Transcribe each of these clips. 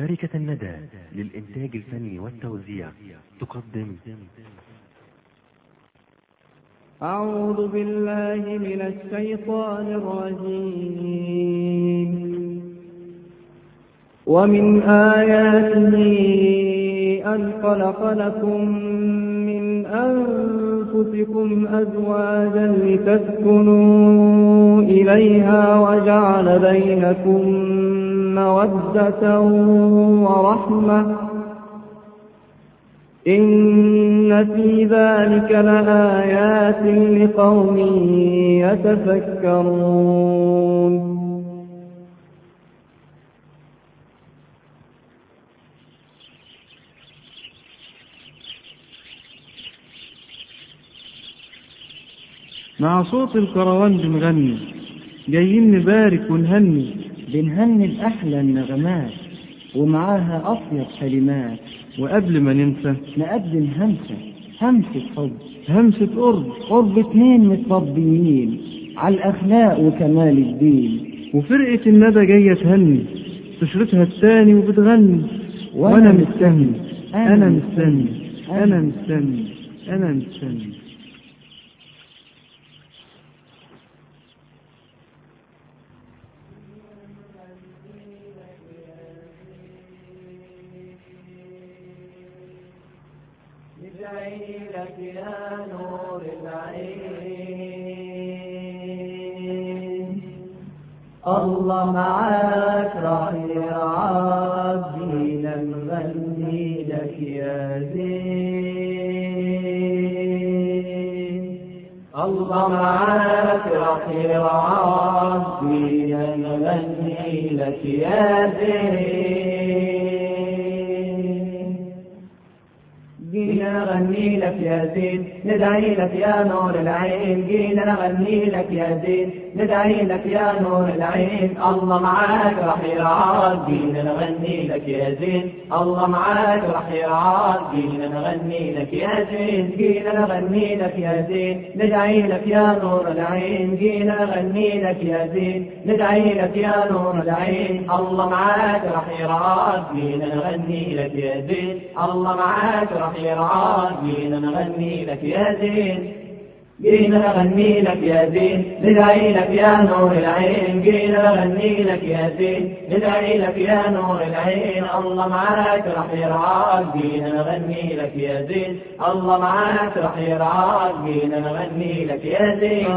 شركة الندى للإنتاج الفني والتوزيع تقدم أعوذ بالله من الشيطان الرجيم ومن آياته أن خلق لكم من أنفسكم أزواجا لتسكنوا إليها وجعل بينكم مودة ورحمة إن في ذلك لآيات لقوم يتفكرون مع صوت الكروان بنغني جايين نبارك ونهني بنهني الأحلى النغمات ومعاها أطيب كلمات وقبل ما ننسى نقدم همسة همسة حب همسة قرب قرب اتنين متربيين على الأخلاق وكمال الدين وفرقة الندى جاية تهني تشرتها التاني وبتغني وأنا مستني أنا مستني أنا مستني أنا مستني لك يا نور العين الله معاك راح يرعاك جينا نغني لك يا زين الله معاك راح يرعاك جينا نغني لك يا زين جينا نغني لك يا زين ندعي لك يا نور العين جينا نغني لك يا زين ندعي لك يا نور العين الله معاك راح يرعاك جينا نغني لك يا زين الله معاك راح يرعاك جينا نغني لك يا زين جينا نغني لك يا زين ندعي لك يا نور العين جينا نغني لك يا زين ندعي لك يا نور العين الله معاك راح يرعاك جينا نغني لك يا زين الله معاك راح يرعاك جينا نغني لك يا زين جينا نغني لك يا زين ندعي لك يا نور العين جينا نغني لك يا زين ندعي لك يا نور العين الله معاك راح يرعاك جينا نغني لك يا زين الله معاك راح يرعاك جينا نغني لك يا زين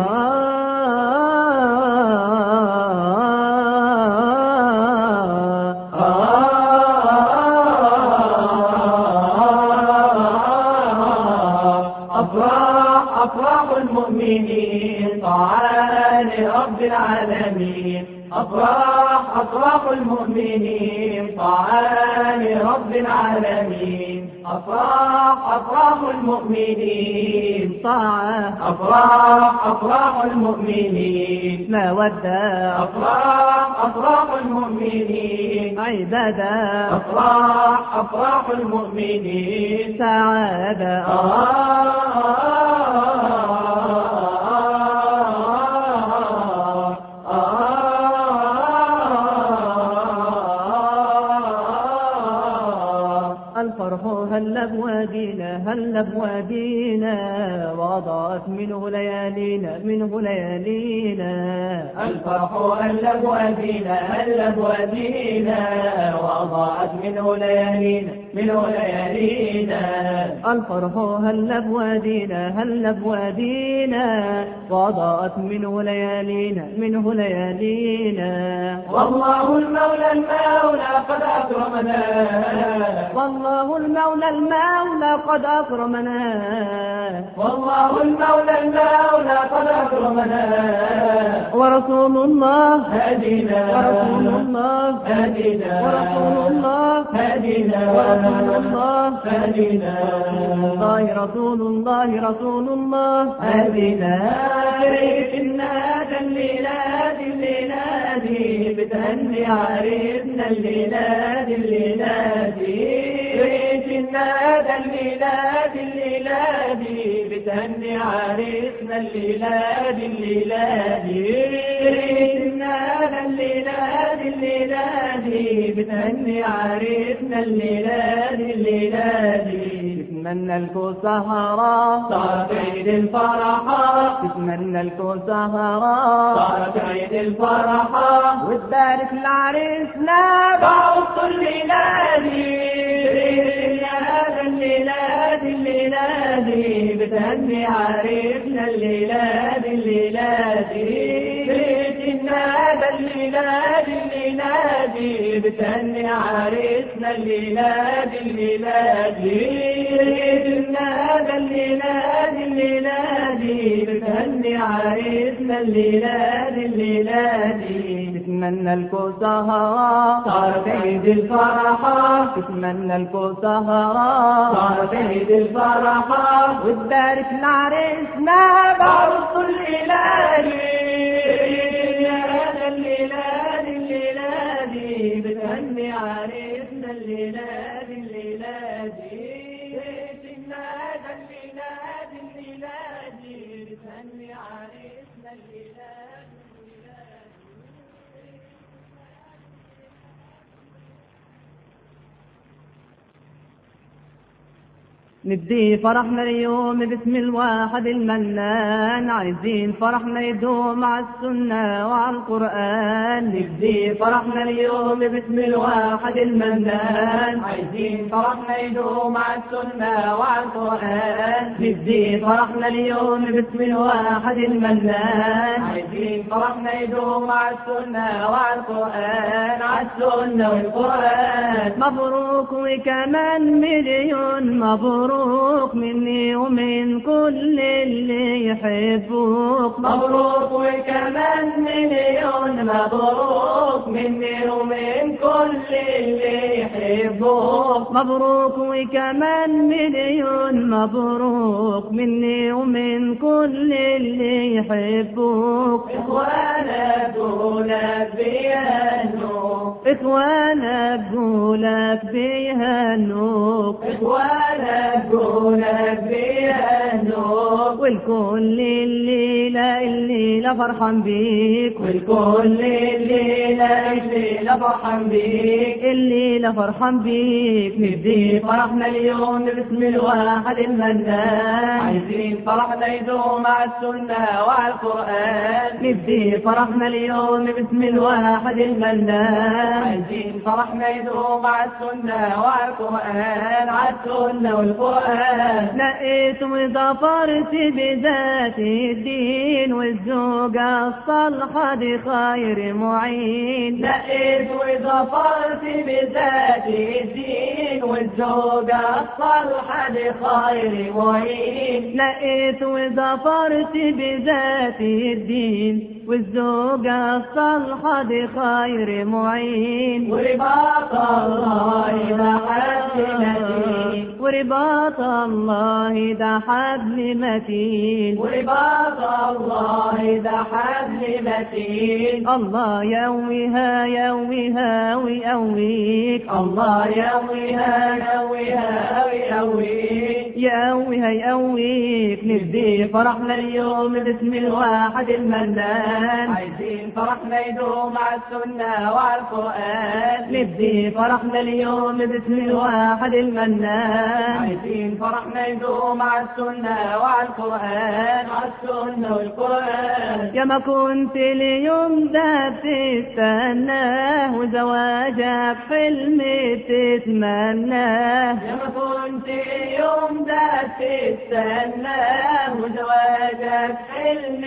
أفراح أفراح المؤمنين طعان رب العالمين أفراح أفراح المؤمنين طعان رب العالمين أفراح أفراح المؤمنين طاعة أفراح أفراح المؤمنين مودة أفراح أفراح المؤمنين عبادة أفراح أفراح المؤمنين سعادة الفرح هل بوادينا هل بوادينا وضاءت منه ليالينا منه ليالينا الفرح هل بوادينا هل بوادينا وأضاءت منه ليالينا منه ليالينا الفرح هل بوادينا هل بوادينا وضاءت منه ليالينا منه ليالينا والله المولى المولى قد أكرمنا والله المولى المولى قد أكرمنا والله المولى المولى قد أكرمنا ورسول الله هدينا ورسول الله هدينا ورسول الله هدينا ورسول الله هدينا الله رسول الله رسول الله هدينا ريت النادى الليلاد الليلادي بتهني عريسنا الليلاد الليلادي ريت النادى الليلاد الليلادي بتهني عريسنا الليلاد الليلادي ريت النادى الليلاد الليلادي بتهني عريسنا الليلة دي الليلة دي تتمنى لكم سهرة صارت عيد الفرحة تتمنى لكم سهرة صارت عيد الفرحة وتبارك لعريسنا بعوض الليلة دي هذا الليلة دي الليلة دي بتهني عريسنا الليلة دي الليلة دي بيت النادى الليلة دي الليلة دي بتهني عريسنا الليلة دي الليلة دي بيت النادى الليلة دي الليلة دي بتهني عريسنا الليلة دي الليلة دي تتمنى لكم سهرة صارت عيد الفرحة تتمنى لكم سهرة صارت عيد الفرحة وتبارك لعريسنا بعرض الليلة دي هذا الليلة دي الليلة دي بتهني عريسنا الليلة دي الليلة دي هذا الليلة دي الليلة دي بتهني عريسنا الليلة دي الليلة دي ندي فرحنا اليوم باسم الواحد المنان عايزين فرحنا يدوم على السنة وعلى القرآن نبدي فرحنا اليوم باسم الواحد المنان عايزين فرحنا يدوم على السنة وعلى القرآن نبدي فرحنا اليوم باسم الواحد المنان عايزين فرحنا يدوم على السنة وعلى القرآن على السنة والقرآن مبروك وكمان مليون مبروك مني ومن كل اللي يحبوك مبروك وكمان مليون مبروك مني ومن كل اللي يحبوك مبروك وكمان مليون مبروك مني ومن كل اللي يحبوك إخوانا دولك بيهنوا اخوانا بقولك بيهنوك إخوانا دولك بيهنوا والكل الليلة الليلة فرحان بيك والكل الليلة الليلة فرحان بيك الليلة فرحان بيك نبدي فرحنا اليوم باسم الواحد المنان عايزين فرحنا يدوم على السنة وعلى القرآن نبدي فرحنا اليوم باسم الواحد المنان عايزين فرحنا يدوم على السنة وعلى القرآن على السنة والقرآن لقيت وظفرت بذات الدين والزوجة الصالحة دي خير معين لقيت وظفرت بذات الدين والزوجة الصالحة لخير معين لقيت وظفرت بذات الدين والزوجة الصالحة دي خير معين ورباط الله إذا حد متين ورباط الله ده حبل متين ورباط الله إذا حد متين الله يويها يويها ويقويك الله يويها يويها ويقويك يقويها يقويك نبدي فرحنا اليوم باسم الواحد المنان عايزين فرحنا يدوم على السنة وعلى القرآن نبدي فرحنا اليوم باسم الواحد المنان عايزين فرحنا يدوم على السنة وعلى القرآن على السنة والقرآن يا ما كنت اليوم ده بتستناه وزواجك حلم تتمناه يا ما كنت اليوم ده تستناه وزواجك حلم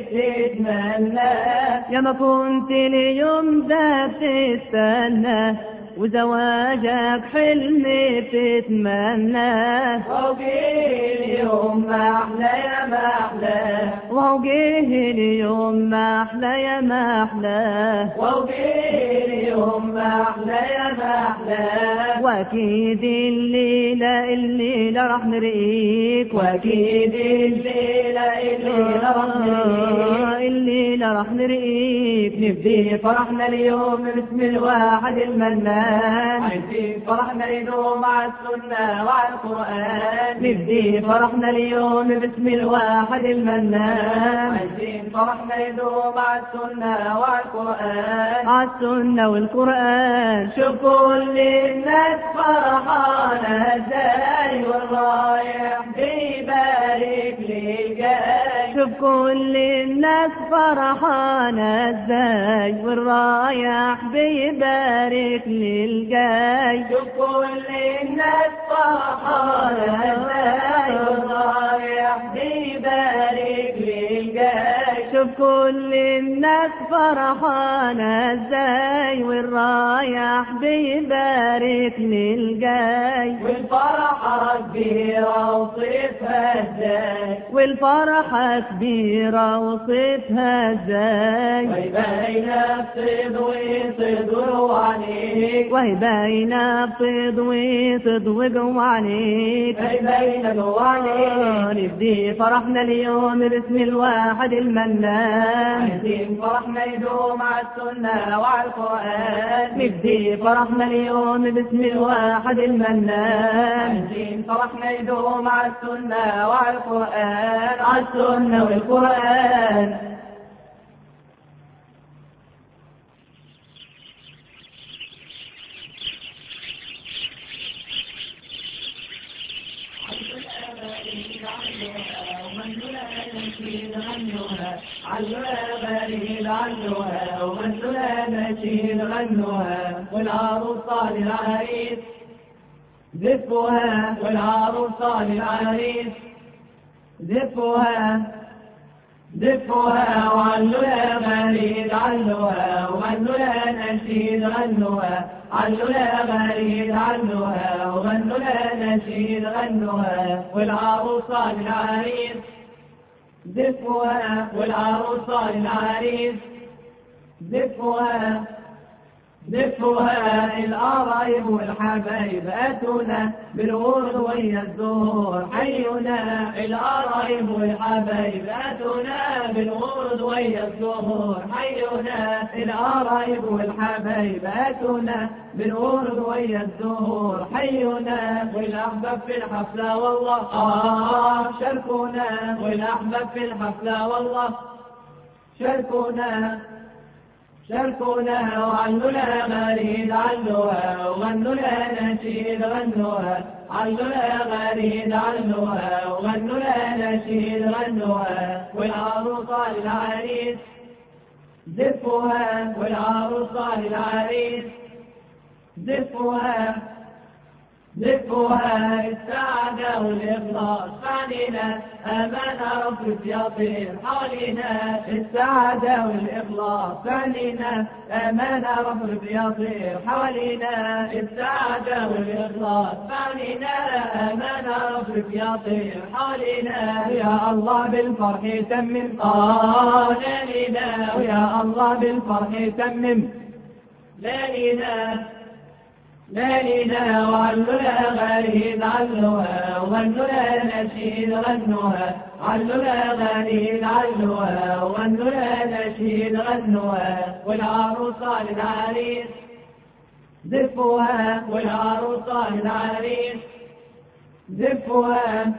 تتمناه يا ما كنت اليوم ده بتستناه وزواجك حلم تتمناه وجه اليوم ما أحلى يا ما أحلى وهو جه اليوم ما احلى يا ما احلى وجه اليوم ما أحلى يا ما أحلى واكيد الليله الليله راح نرقيك وأكيد الليلة الليلة رحمة الليله راح نرقيك نبدي فرحنا اليوم باسم الواحد المنان عايزين فرحنا اليوم مع السنة وعلى القرآن نبدي فرحنا اليوم باسم الواحد المنان عايزين فرحنا اليوم مع السنة وعلى القرآن على السنة والقرآن شوف كل الناس فرحانة ازاي والرايح بيبارك للجاي شوف كل الناس فرحانة ازاي والرايح بيبارك للجاي شوف كل الناس فرحانة ازاي والرايح بيبارك للجاي شوف كل الناس فرحانة ازاي والرايح بيبارك للجاي والفرحة كبيرة وصيفها ازاي والفرحة كبيرة وصفها ازاي وهي باينة بصيد ويصيد عليك وهي باينة بصيد وصدوق وعنيك وهي باينة عليك نبدي فرحنا اليوم باسم الواحد المنان عايزين فرحنا يدوم على السنة وعلى القرآن نبدي فرحنا اليوم باسم الواحد المنان عايزين فرحنا يدوم على السنة وعلى القرآن على السنة والقرآن علوها بريد علوها ومن لا نشيد غنوها والعروسة للعريس زفوها والعروسة للعريس زفوها زفوها وعلوها بريد علوها ومن لا نشيد غنوها علوها بريد علوها ومن لا نشيد غنوها والعروسة للعريس زفوها والعروسة للعريس زفوها زفوها القرايب والحبايب أتونا بالورد ويا الزهور حينا القرايب والحبايب أتونا بالورد ويا الزهور حينا القرايب والحبايب أتونا بالورد ويا الزهور حينا والأحباب في الحفلة والله آه شاركونا والأحباب في الحفلة والله شاركونا شاركونا وعلونا غريد علوها وغنوا لها نشيد غنوها علونا غريد علوها وغنوا لها نشيد غنوها والعروسة للعريس زفوها والعروسة للعريس زفوها زفوها السعادة والإخلاص علينا أمانة رب يطير حولنا السعادة والإخلاص علينا أمانة رب يطير حولنا السعادة والإخلاص علينا أمانة رب يطير حولنا يا الله بالفرح تمم آه ليلنا ويا الله بالفرح تمم ليلنا ليلنا وعلنا غريب علوها وغننا نشيد غنوها علنا غريب علوها وغننا نشيد غنوها والعروسة للعريس زفوها والعروسة للعريس زفوها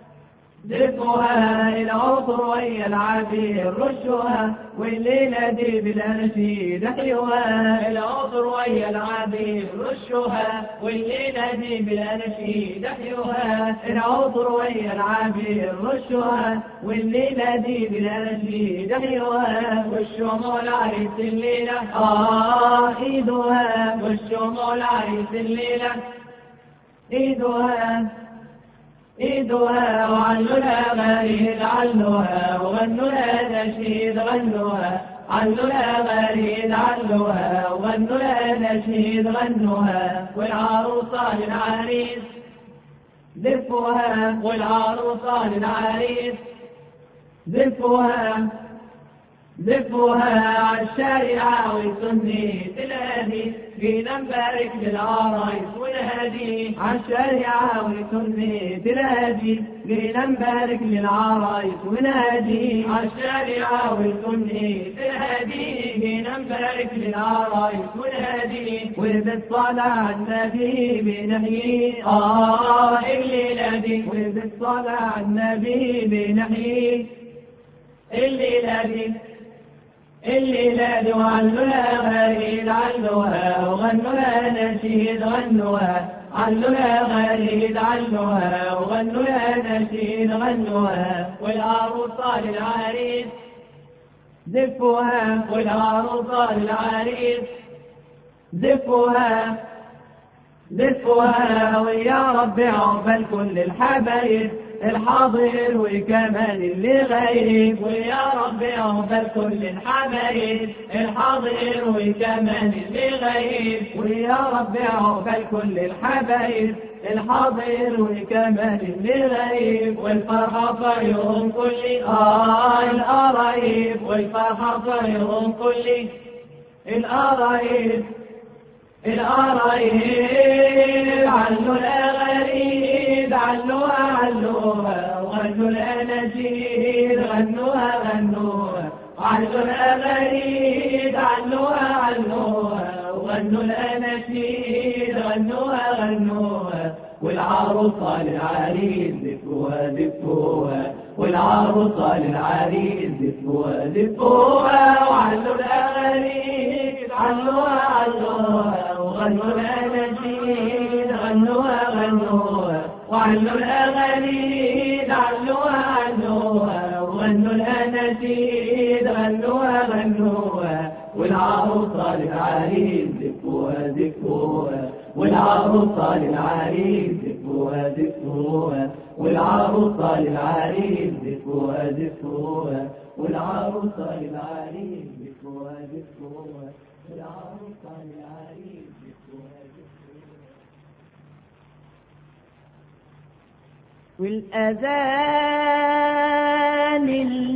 زفوها العطر ويا العبير رشوها والليلة دي بالأناشيد احيوها العطر ويا العبير رشوها والليلة دي بالأناشيد احيوها العطر ويا العبير رشوها والليلة دي بالأناشيد احيوها والشمول عريس الليلة آه ايدوها والشمول عريس الليلة ايدوها إيدها وعلنا مريد علوها وغنوها نشيد غنوها علوها مريد علوها وغنوها نشيد غنوها والعروسة للعريس زفوها والعروسة للعريس زفوها زفوها عالشارع وسني تلادي فينا نبارك بالعرايس والهدي عالشريعة وسنة الهدي جينا نبارك للعرايس ونادي عالشريعة وسنة الهدي جينا نبارك للعرايس ونادي وبالصلاة على النبي بنحيي آه الليلة دي وبالصلاة على النبي بنحيي الليلة دي الليلة دي وعلوها غريد علوها وغنوها نشيد غنوها علوها غريد علوها وغنوها نشيد غنوها والعروسة للعريس زفوها والعروسة للعريس زفوها زفوها ويا رب عقبال كل الحبايب الحاضر وكمان اللي غايب ويا رب عقبال كل الحبايب الحاضر وكمان اللي غايب ويا رب عقبال كل الحبايب الحاضر وكمان اللي غايب والفرحة في يوم كل آه القرايب والفرحة في يوم كل القرايب القرايب علوا الأغاريب علوها علوها وغنوا الأناشيد غنوها غنوها علوا الأغاريب علوها علوها وغنوا الأناشيد غنوها غنوها والعروسة للعريس زفوها زفوها والعروسة للعريس زفوها زفوها وعلوا الأغاني علوها علوها وغنوا الأناشيد غنوها غنوها وعلوا الأغاني علوها علوها وغنوا الأناشيد غنوها غنوها والعروسة للعريس زفوها زفوها والعروسة للعريس زفوها زفوها والعروسة للعريس زفوها زفوها والعروسة للعريس زفوها زفوها والعروسة للعريس زفوها زفوها والأذان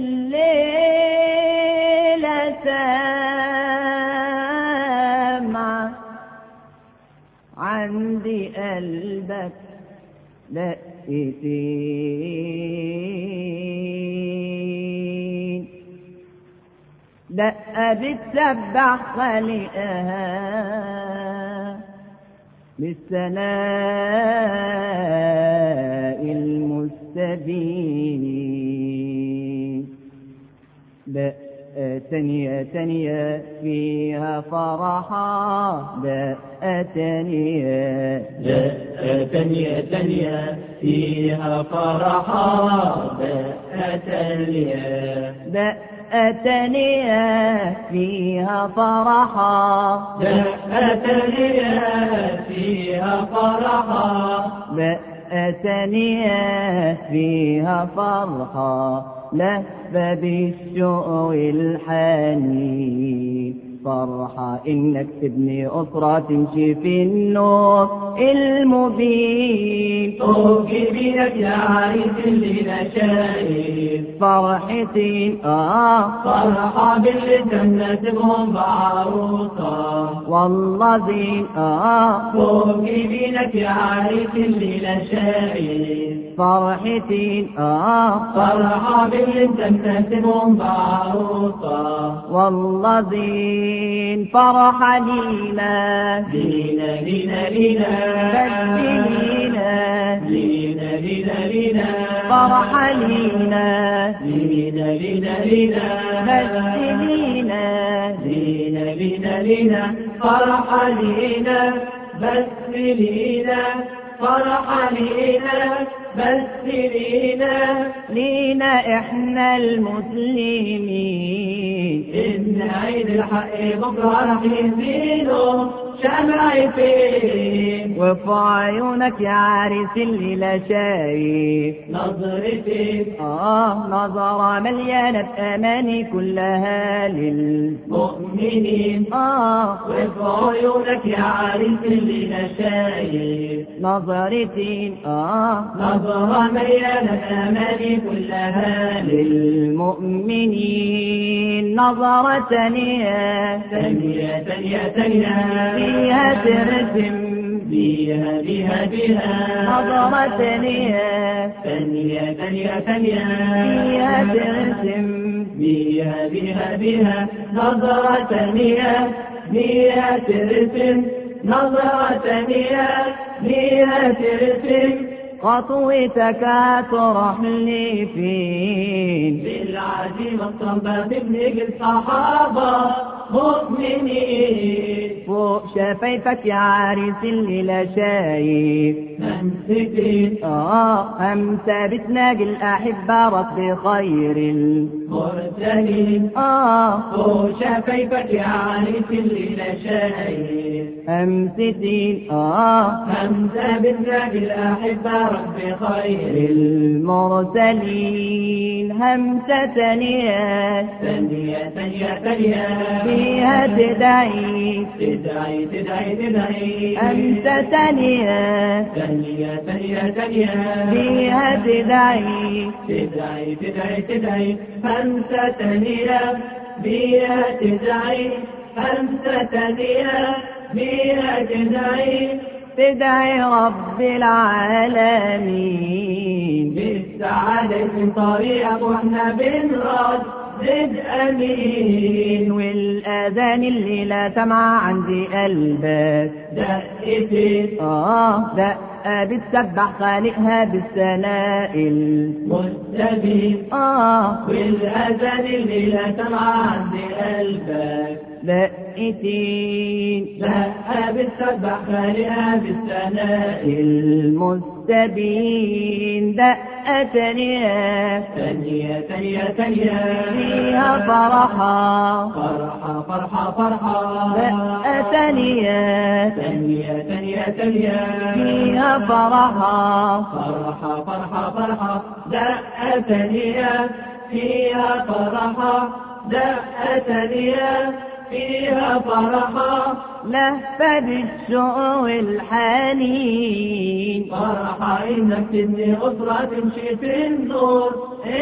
الليلة سامع عندي قلبك دقتين دقة بتسبح خلقها بالثناء المستبين دقة تانية تانية فيها فرحة دقة تانية دقة تانية تانية فيها فرحة دقة تانية دقة تانية فيها فرحة دقة تانية فيها فرحة دقة تانية فيها فرحة لهفة بالشوق والحنين فرحة إنك تبني أسرة تمشي في النور المبين توقي بيدك يا عريس اللي نشايف فرحتي آه فرحة بالجنة تبهم بعروسة والله زين آه توقي بيدك يا عريس اللي نشايف فرحتي آه فرحة بالجنة تبهم بعروسة والله زين فرحة لينا لينا لينا لينا بس لينا لينا لينا لينا فرحة لينا لينا لينا لينا بس لينا لينا لينا لينا فرحة لينا بس لينا فرحة لينا بس لينا لينا احنا المسلمين إن عيد الحق بكرة رح يزيدوا شمعتين وفي عيونك يا عريس اللي لا شايف نظرتك آه نظرة مليانة بأماني كلها لل مؤمنين آه وفي عيونك يا عريس اللي لا شايف نظرتي آه نظرة مليانة أماني كلها للمؤمنين نظرة ثانية ثانية ثانية ثانية فيها ترسم بيها بيها بيها نظرة ثانية ثانية ثانية ثانية فيها ترسم بيها بيها بيها نظرة ثانية بيها ترسم نظرة ثانية بيها ترسم خطوتك تروح لي فين بالعزيمة الصلبة تبني الصحابة مؤمنين فوق شفايفك يا عريس اللي لا شايف همستين اه امتى بتناجي الاحبة رب خير ال... مرسلين اه فوق شفايفك يا عريس اللي لا شايف امستين اه همسة بالنبي الأحبة رب خير المرسلين همسة ثانية ثانية ثانية ثانية فيها تدعي تدعي تدعي تدعي همسة ثانية ثانية ثانية ثانية فيها تدعي تدعي تدعي تدعي همسة ثانية بيها تدعي همسة ثانية بيها تدعي تدعي رب العالمين بالسعادة في طريقك واحنا بنردد امين والأذان اللي لا سمع عندي قلبك دقتين آه دقة بتسبح خالقها بالثناء ال- مستبين آه والاذان اللي لا سمع عند قلبك دقتين لا بتسبح خالقها بالثناء المستبين دقة ثانية ثانية ثانية ثانية فيها فرحة فرحة فرحة فرحة دقة ثانية ثانية ثانية ثانية فيها فرحة فرحة فرحة فرحة دقة ثانية فيها فرحة دقة ثانية فيها فرحة لهفة بالشوق والحنين فرحة إنك تبني أسرة تمشي في النور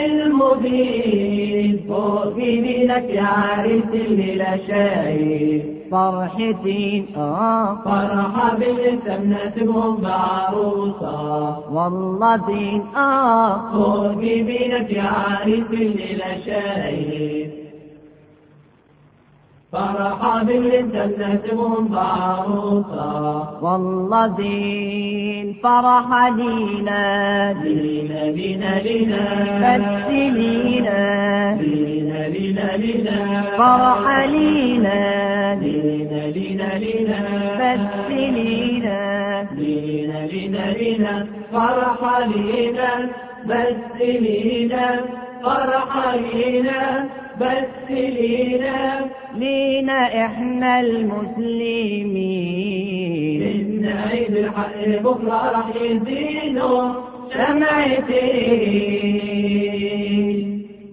المبين فوق يمينك يا عريس اللي لا شايف فرحتي آه فرحة بالنسبة مناسبهم بعروسة والله دين آه فوق يمينك يا عريس اللي لا شايف فرحة بالنسبة مناسبهم بعروسة والله دين فرح لينا لينا لينا لينا بس لينا لينا لينا لينا فرح لينا لينا لينا لينا بس لينا لينا لينا لينا فرحة لينا بس لينا فرحة لينا بس لينا لينا احنا المسلمين إن عيد الحق بكرة راح يزينوا شمعتين